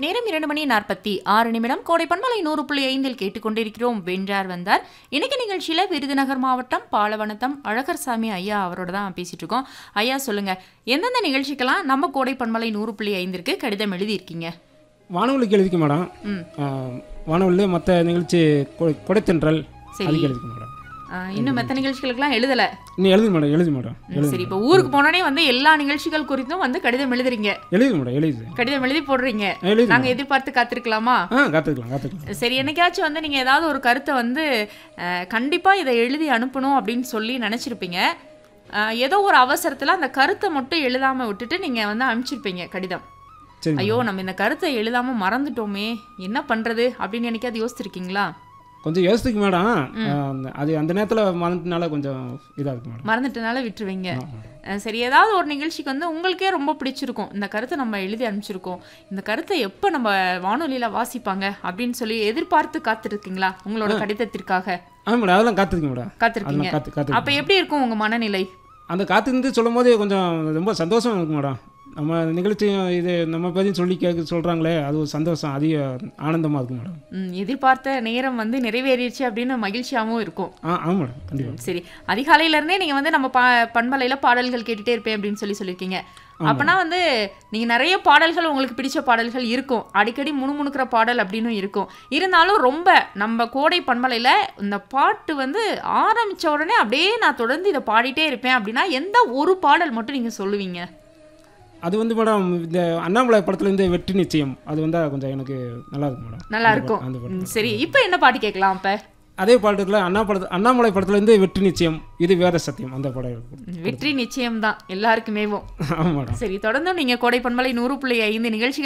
நேரம் இரண்டு மணி நாற்பத்தி ஆறு நிமிடம் கோடை பண்பலை நூறு புள்ளி ஐந்தில் கேட்டுக்கொண்டிருக்கிறோம் வென்றார் வந்தார் இன்னைக்கு நிகழ்ச்சியில விருதுநகர் மாவட்டம் பாலவனத்தம் அழகர் சாமி ஐயா அவரோட தான் பேசிட்டு இருக்கோம் ஐயா சொல்லுங்க எந்தெந்த நிகழ்ச்சிக்கெல்லாம் நம்ம கோடை பண்பலை நூறு புள்ளி ஐந்திற்கு கடிதம் எழுதியிருக்கீங்க வானொலிக்கு எழுதிக்க மேடம் ம். வானொலியில் மற்ற நிகழ்ச்சி கொடை- கொடைத்தென்றல் சரி. அதுக்கு எழுதிக்க மேடம் ஆ, இன்னும் மற்ற நிகழ்ச்சிகளுக்கெல்லாம் எழுதல இன்னும் எழுதி மேடம் எழுதி மேடம் ம், சரி இப்போ ஊருக்கு போனோடனே வந்து எல்லா நிகழ்ச்சிகள் குறித்தும் வந்து கடிதம் எழுதுறீங்க எழுதி மேடம் எழுதி கடிதம் எழுதி போடுறீங்க எழுதி நாங்க எதிர்பார்த்து காத்திருக்கலாமா ஆ காத்துக்கலாம் காத்துக்கலாம் சரி என்னைக்காச்சும் வந்து நீங்கள் ஏதாவது ஒரு கருத்தை வந்து கண்டிப்பாக இதை எழுதி அனுப்பணும் அப்படின்னு சொல்லி நினச்சிருப்பீங்க ஏதோ ஒரு அவசரத்தில் அந்த கருத்தை மட்டும் எழுதாமல் விட்டுட்டு நீங்கள் வந்து அனுப்பிச்சிருப்பீங்க கடிதம் சரி ஐயோ நம்ம இந்த கருத்தை எழுதாமல் மறந்துட்டோமே என்ன பண்ணுறது அப்படின்னு என்னைக்காவது யோசிச்சிருக்கீங்களா கொஞ்சம் யோசித்துக்கு மேடம் ஆ, அந்த- அது அந்த நேரத்தில் மறந்துனால கொஞ்சம் இதாக இருக்கு மேடம் மறந்துட்டனால விட்டுருவீங்க ஆ, மேடம். அஹ் சரி ஏதாவது ஒரு நிகழ்ச்சிக்கு வந்து உங்களுக்கே ரொம்ப பிடிச்சிருக்கும் இந்த கருத்தை நம்ம எழுதி அனுப்பிச்சிருக்கோம் இந்த கருத்தை எப்போ நம்ம வானொலியில் வாசிப்பாங்க அப்படின்னு சொல்லி எதிர்பார்த்து காத்திருக்கீங்களா உங்களோட கடிதத்திற்காக ஆ மேடம் அதெல்லாம் காத்துருக்கு மேடம் காத்திருக்கீங்க அதெல்லாம் காத்து காத்து அப்ப எப்படி இருக்கும் உங்க மனநிலை அந்த காத்திருந்து சொல்லும் போது கொஞ்சம் ரொம்ப சந்தோஷம் இருக்கும் மேடம் நம்ம நிகழ்ச்சியும் இது நம்ம பற்றியும் சொல்லி கேட்க சொல்கிறாங்களே அது ஒரு சந்தோஷம் அதிக ஆனந்தமாக இருக்கும் மேடம் ம், எதிர்பார்த்த நேரம் வந்து நிறைவேறிடுச்சு அப்படின்னு மகிழ்ச்சியாகவும் இருக்கும் ஆ ஆமாம் மேடம் கண்டிப்பாக சரி அதிகாலையில இருந்தே நீங்க வந்து நம்ம பா பண்பலையில பாடல்கள் கேட்டுட்டே இருப்பேன் அப்படின்னு சொல்லி சொல்லியிருக்கீங்க அப்பனா வந்து நீங்க நிறைய பாடல்கள் உங்களுக்கு பிடிச்ச பாடல்கள் இருக்கும் அடிக்கடி முணுமுணுக்கிற பாடல் அப்படின்னு இருக்கும் இருந்தாலும் ரொம்ப நம்ம கோடை பண்பலையில இந்த பாட்டு வந்து ஆரம்பிச்ச உடனே அப்படியே நான் தொடர்ந்து இதை பாடிட்டே இருப்பேன் அப்படின்னா எந்த ஒரு பாடல் மட்டும் நீங்க சொல்லுவீங்க அது வந்து மேடம் இந்த அண்ணாமலை படத்துல இருந்து வெற்றி நிச்சயம் அது வந்தால் கொஞ்சம் எனக்கு நல்லா இருக்கும் மேடம் நல்லா அந்த இருக்கும் படம், அந்த படம் ம், சரி இப்போ என்ன பாட்டு கேட்கலாம் அப்ப அதே பாடத்தில் அண்ணா படத்து அண்ணாமலை படத்துல இருந்து வெற்றி நிச்சயம் இது வேத சத்தியம் அந்த படம் இருக்கும் வெற்றி நிச்சயம்தான் எல்லாருக்குமேவும் ஆமாம் மேடம் சரி தொடர்ந்தும் நீங்க கோடை பண்பலை நூறு புள்ளி ஐந்து நிகழ்ச்சிகள்